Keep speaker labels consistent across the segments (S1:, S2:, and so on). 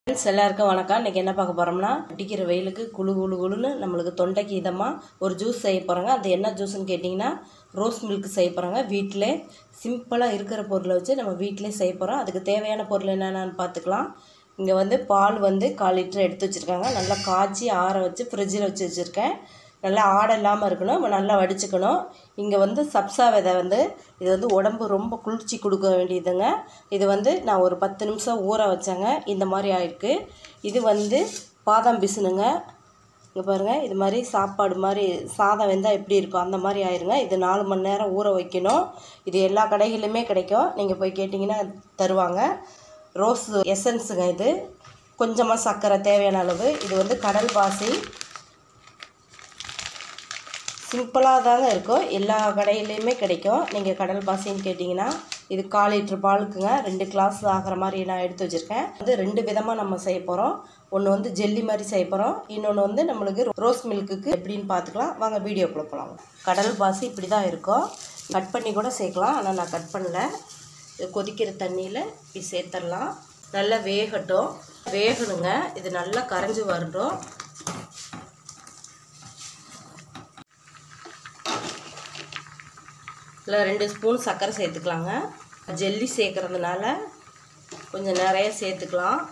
S1: friends எல்லாருக்கும் வணக்கம் இன்றைக்கி என்ன பார்க்க போகிறோம்னா அடிக்கிற வெயிலுக்கு குளு குளு குளுன்னு நம்மளுக்கு தொண்டைக்கு இதமாக ஒரு ஜூஸ் செய்ய போகிறோங்க அது என்ன ஜூஸ்னு கேட்டிங்கன்னா ரோஸ் மில்க் செய்ய போகிறோங்க வீட்டிலே சிம்பிளாக இருக்கிற பொருளை வச்சு நம்ம வீட்டிலே செய்ய போகிறோம் அதுக்கு தேவையான பொருள் என்னென்னு பார்த்துக்கலாம் இங்கே வந்து பால் வந்து கால் லிட்டர் எடுத்து வச்சுருக்காங்க நல்லா காய்ச்சி ஆற வச்சு ஃப்ரிட்ஜில் வச்சு வச்சுருக்கேன் நல்லா ஆடை இல்லாமல் இருக்கணும் நல்லா வடிச்சுக்கணும் இங்கே வந்து சப்சா விதை வந்து இது வந்து உடம்பு ரொம்ப குளிர்ச்சி கொடுக்க வேண்டியதுங்க இது வந்து நான் ஒரு பத்து நிமிஷம் ஊற வச்சேங்க இந்த மாதிரி ஆயிருக்கு இது வந்து பாதாம் பிசுனுங்க இங்கே பாருங்கள் இது மாதிரி சாப்பாடு மாதிரி சாதம் வெந்தால் எப்படி இருக்கும் அந்த மாதிரி ஆயிருங்க இது நாலு மணி நேரம் ஊற வைக்கணும் இது எல்லா கடைகளிலுமே கிடைக்கும் நீங்கள் போய் கேட்டிங்கன்னா தருவாங்க ரோஸ் எசன்ஸுங்க இது கொஞ்சமாக சர்க்கரை தேவையான அளவு இது வந்து கடல் பாசி சிம்பிளாக தாங்க இருக்கும் எல்லா கடையிலையுமே கிடைக்கும் நீங்கள் கடல் பாசின்னு கேட்டிங்கன்னா இது கால் லிட்ரு பாலுக்குங்க ரெண்டு கிளாஸ் ஆகிற மாதிரி நான் எடுத்து வச்சுருக்கேன் வந்து ரெண்டு விதமாக நம்ம செய்ய போகிறோம் ஒன்று வந்து ஜெல்லி மாதிரி செய்ய போகிறோம் இன்னொன்று வந்து நம்மளுக்கு ரோஸ் மில்க்குக்கு எப்படின்னு பார்த்துக்கலாம் வாங்க வீடியோக்குள்ளே போகலாம் கடல் பாசி இப்படி தான் இருக்கும் கட் பண்ணி கூட சேர்க்கலாம் ஆனால் நான் கட் பண்ணல இது கொதிக்கிற தண்ணியில் இப்படி சேர்த்துடலாம் நல்லா வேகட்டும் வேகணுங்க இது நல்லா கரைஞ்சி வரட்டும் இல்லை ரெண்டு ஸ்பூன் சர்க்கரை சேர்த்துக்கலாங்க ஜெல்லி சேர்க்குறதுனால கொஞ்சம் நிறைய சேர்த்துக்கலாம்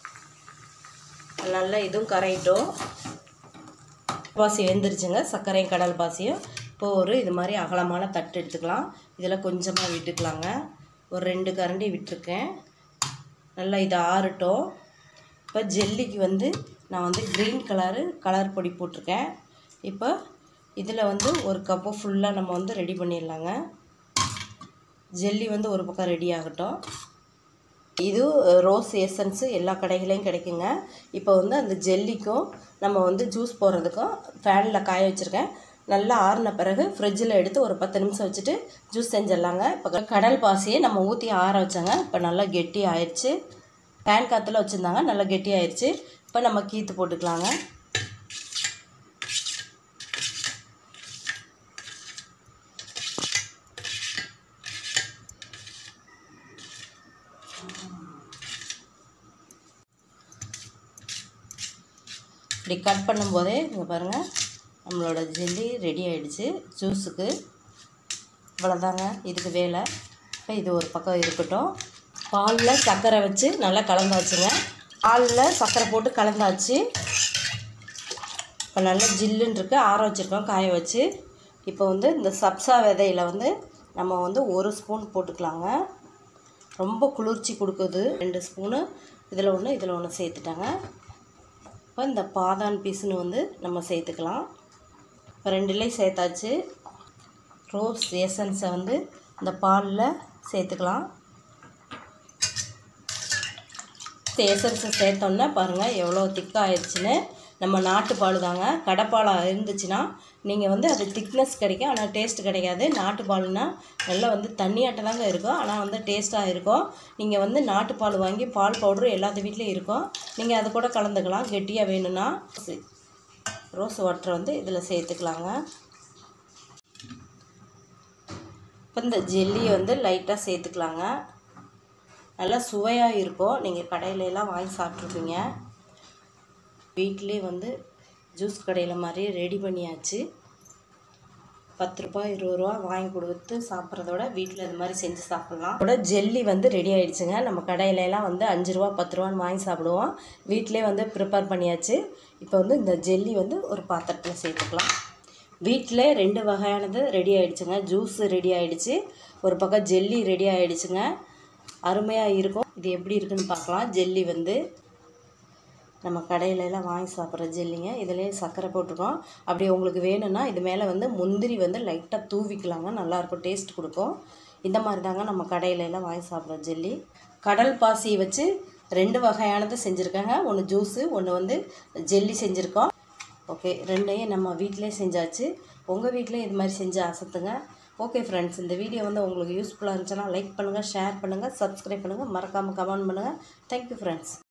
S1: நல்லா இதுவும் கரையிட்டும் பாசி வெந்துருச்சுங்க சர்க்கரையும் கடல் பாசியும் இப்போ ஒரு இது மாதிரி அகலமான தட்டு எடுத்துக்கலாம் இதில் கொஞ்சமாக விட்டுக்கலாங்க ஒரு ரெண்டு கரண்டி விட்டுருக்கேன் நல்லா இது ஆறட்டும் இப்போ ஜெல்லிக்கு வந்து நான் வந்து க்ரீன் கலரு கலர் பொடி போட்டிருக்கேன் இப்போ இதில் வந்து ஒரு கப்பு ஃபுல்லாக நம்ம வந்து ரெடி பண்ணிடலாங்க ஜெல்லி வந்து ஒரு பக்கம் ரெடி ஆகட்டும் இது ரோஸ் எசன்ஸு எல்லா கடைகளையும் கிடைக்குங்க இப்போ வந்து அந்த ஜெல்லிக்கும் நம்ம வந்து ஜூஸ் போடுறதுக்கும் ஃபேனில் காய வச்சுருக்கேன் நல்லா ஆறின பிறகு ஃப்ரிட்ஜில் எடுத்து ஒரு பத்து நிமிஷம் வச்சுட்டு ஜூஸ் செஞ்சிடலாங்க இப்போ கடல் பாசியை நம்ம ஊற்றி ஆற வச்சாங்க இப்போ நல்லா கெட்டி ஆயிடுச்சு ஃபேன் காற்றுல வச்சுருந்தாங்க நல்லா கெட்டி ஆயிடுச்சு இப்போ நம்ம கீத்து போட்டுக்கலாங்க இப்படி கட் பண்ணும்போதே இங்கே பாருங்கள் நம்மளோட ஜெல்லி ரெடி ஆகிடுச்சு ஜூஸுக்கு இவ்வளோதாங்க இதுக்கு வேலை இப்போ இது ஒரு பக்கம் இருக்கட்டும் பாலில் சர்க்கரை வச்சு நல்லா கலந்தாச்சுங்க பாலில் சர்க்கரை போட்டு கலந்தாச்சு இப்போ நல்லா ஜில்லுன்னு இருக்கு ஆற வச்சுருக்கோம் காய வச்சு இப்போ வந்து இந்த சப்சா விதையில் வந்து நம்ம வந்து ஒரு ஸ்பூன் போட்டுக்கலாங்க ரொம்ப குளிர்ச்சி கொடுக்குது ரெண்டு ஸ்பூனு இதில் ஒன்று இதில் ஒன்று சேர்த்துட்டாங்க இப்போ இந்த பாதான் பீஸுன்னு வந்து நம்ம சேர்த்துக்கலாம் இப்போ ரெண்டுலேயும் சேர்த்தாச்சு ரோஸ் எசன்ஸை வந்து இந்த பாலில் சேர்த்துக்கலாம் எசன்ஸை சேர்த்தோன்னா பாருங்கள் எவ்வளோ திக்காக ஆயிடுச்சுன்னு நம்ம நாட்டு பால் தாங்க கடைப்பாலாக இருந்துச்சுன்னா நீங்கள் வந்து அது திக்னஸ் கிடைக்கும் ஆனால் டேஸ்ட் கிடைக்காது நாட்டு பால்னா நல்லா வந்து தண்ணியாட்ட தாங்க இருக்கும் ஆனால் வந்து டேஸ்ட்டாக இருக்கும் நீங்கள் வந்து நாட்டு பால் வாங்கி பால் பவுட்ரு எல்லாத்து வீட்லேயும் இருக்கும் நீங்கள் அது கூட கலந்துக்கலாம் கெட்டியாக வேணும்னா ரோஸ் வாட்டரை வந்து இதில் சேர்த்துக்கலாங்க இப்போ இந்த ஜெல்லியை வந்து லைட்டாக சேர்த்துக்கலாங்க நல்லா சுவையாக இருக்கும் நீங்கள் கடையிலலாம் வாங்கி சாப்பிட்ருப்பீங்க வீட்டிலே வந்து ஜூஸ் கடையில் மாதிரி ரெடி பண்ணியாச்சு பத்து ரூபா இருபது ரூபா வாங்கி கொடுத்து சாப்பிட்றதோட வீட்டில் இது மாதிரி செஞ்சு சாப்பிட்லாம் அதோட ஜெல்லி வந்து ரெடி ஆகிடுச்சுங்க நம்ம கடையிலலாம் வந்து அஞ்சு ரூபா பத்து ரூபான்னு வாங்கி சாப்பிடுவோம் வீட்டிலே வந்து ப்ரிப்பேர் பண்ணியாச்சு இப்போ வந்து இந்த ஜெல்லி வந்து ஒரு பாத்திரத்தில் சேர்த்துக்கலாம் வீட்டில் ரெண்டு வகையானது ரெடி ஆகிடுச்சுங்க ஜூஸ் ரெடி ஆகிடுச்சு ஒரு பக்கம் ஜெல்லி ரெடி ஆகிடுச்சுங்க அருமையாக இருக்கும் இது எப்படி இருக்குன்னு பார்க்கலாம் ஜெல்லி வந்து நம்ம கடையிலலாம் வாங்கி சாப்பிட்ற ஜெல்லிங்க இதிலே சர்க்கரை போட்டிருக்கோம் அப்படி உங்களுக்கு வேணும்னா இது மேலே வந்து முந்திரி வந்து லைட்டாக தூவிக்கலாங்க நல்லாயிருக்கும் டேஸ்ட் கொடுக்கும் இந்த மாதிரி தாங்க நம்ம கடையிலலாம் வாங்கி சாப்பிட்ற ஜெல்லி கடல் பாசி வச்சு ரெண்டு வகையானது செஞ்சுருக்காங்க ஒன்று ஜூஸு ஒன்று வந்து ஜெல்லி செஞ்சுருக்கோம் ஓகே ரெண்டையும் நம்ம வீட்டிலே செஞ்சாச்சு உங்கள் வீட்டிலே இது மாதிரி செஞ்சு அசத்துங்க ஓகே ஃப்ரெண்ட்ஸ் இந்த வீடியோ வந்து உங்களுக்கு யூஸ்ஃபுல்லாக இருந்துச்சுன்னா லைக் பண்ணுங்கள் ஷேர் பண்ணுங்கள் சப்ஸ்கிரைப் பண்ணுங்கள் மறக்காமல் கமெண்ட் பண்ணுங்கள் தேங்க்யூ ஃப்ரெண்ட்ஸ்